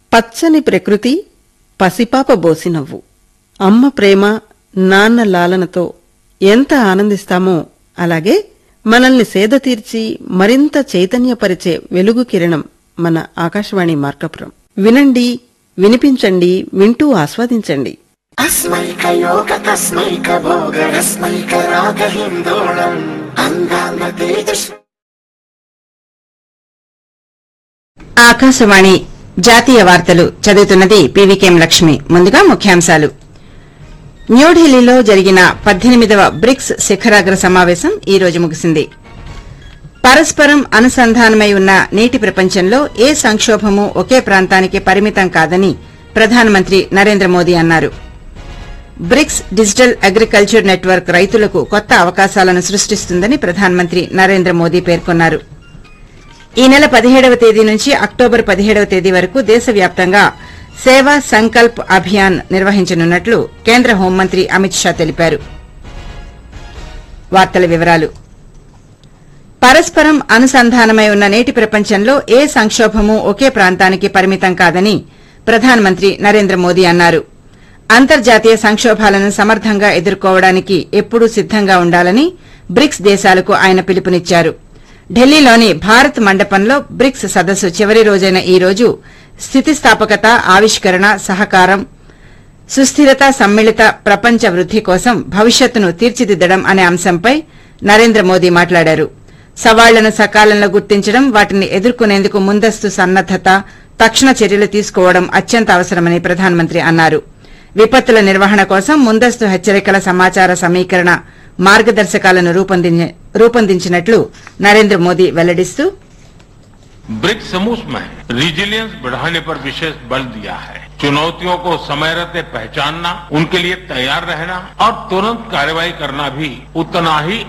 పచ్చని ప్రకృతి పసిపాప బోసినవ్వు అమ్మ ప్రేమ నాన్న లాలనతో ఎంత ఆనందిస్తామో అలాగే మనల్ని సేద తీర్చి మరింత చైతన్యపరిచే వెలుగు కిరణం మన ఆకాశవాణి మార్కపురం వినండి వినిపించండి వింటూ ఆస్వాదించండి अस्मैकयोग तस्मैक भोग रस्मैक राग हिन्दोळम् अङ्गाङ्ग तेजस् ఆకాశవాణి జాతీయ వార్తలు చదువుతున్నది పీవీకేం లక్ష్మి ముందుగా ముఖ్యాంశాలు న్యూఢిల్లీలో జరిగిన పద్దెనిమిదవ బ్రిక్స్ శిఖరాగ్ర సమావేశం ఈ రోజు ముగిసింది పరస్పరం అనుసంధానమై ఉన్న నేటి ప్రపంచంలో ఏ సంక్షోభమూ ఒకే ప్రాంతానికి పరిమితం కాదని ప్రధానమంత్రి నరేంద్ర మోదీ అన్నారు బ్రిక్స్ డిజిటల్ అగ్రికల్చర్ నెట్వర్క్ రైతులకు కొత్త అవకాశాలను సృష్టిస్తుందని ప్రధానమంత్రి నరేంద్ర మోదీ పేర్కొన్నారు ఈ నెల పదిహేడవ తేదీ నుంచి అక్టోబర్ పదిహేడవ తేదీ వరకు దేశవ్యాప్తంగా సేవా సంకల్ప్ అభియాన్ నిర్వహించనున్నట్లు కేంద్ర హోంమంత్రి అమిత్ షా తెలిపారు వార్తల వివరాలు పరస్పరం అనుసంధానమై ఉన్న నేటి ప్రపంచంలో ఏ సంక్షోభమూ ఒకే ప్రాంతానికి పరిమితం కాదని ప్రధానమంత్రి నరేంద్ర మోదీ అన్నారు అంతర్జాతీయ సంక్షోభాలను సమర్థంగా ఎదుర్కోవడానికి ఎప్పుడూ సిద్దంగా ఉండాలని బ్రిక్స్ దేశాలకు ఆయన పిలుపునిచ్చారు ఢిల్లీలోని భారత్ మండపంలో బ్రిక్స్ సదస్సు చివరి రోజైన ఈ రోజు స్థితిస్థాపకత ఆవిష్కరణ సహకారం సుస్థిరత సమ్మిళిత ప్రపంచ వృద్ది కోసం భవిష్యత్తును తీర్చిదిద్దడం అనే అంశంపై నరేంద్ర మోదీ మాట్లాడారు సవాళ్లను సకాలంలో గుర్తించడం వాటిని ఎదుర్కొనేందుకు ముందస్తు సన్నద్దత తక్షణ చర్యలు తీసుకోవడం అత్యంత అవసరమని ప్రధానమంత్రి అన్నారు విపత్తుల నిర్వహణ కోసం ముందస్తు హెచ్చరికల సమాచార సమీకరణ మార్గదర్శకాలను రూపొందించ- రూపొందించినట్లు నరేంద్ర మోదీ వెల్లడిస్తూ ब्रिक्स समूह में रिजिलियंस बढ़ाने पर विशेष बल दिया है चुनौतियों को समय रहते पहचानना उनके लिए तैयार रहना और तुरंत कार्रवाई करना भी उतना ही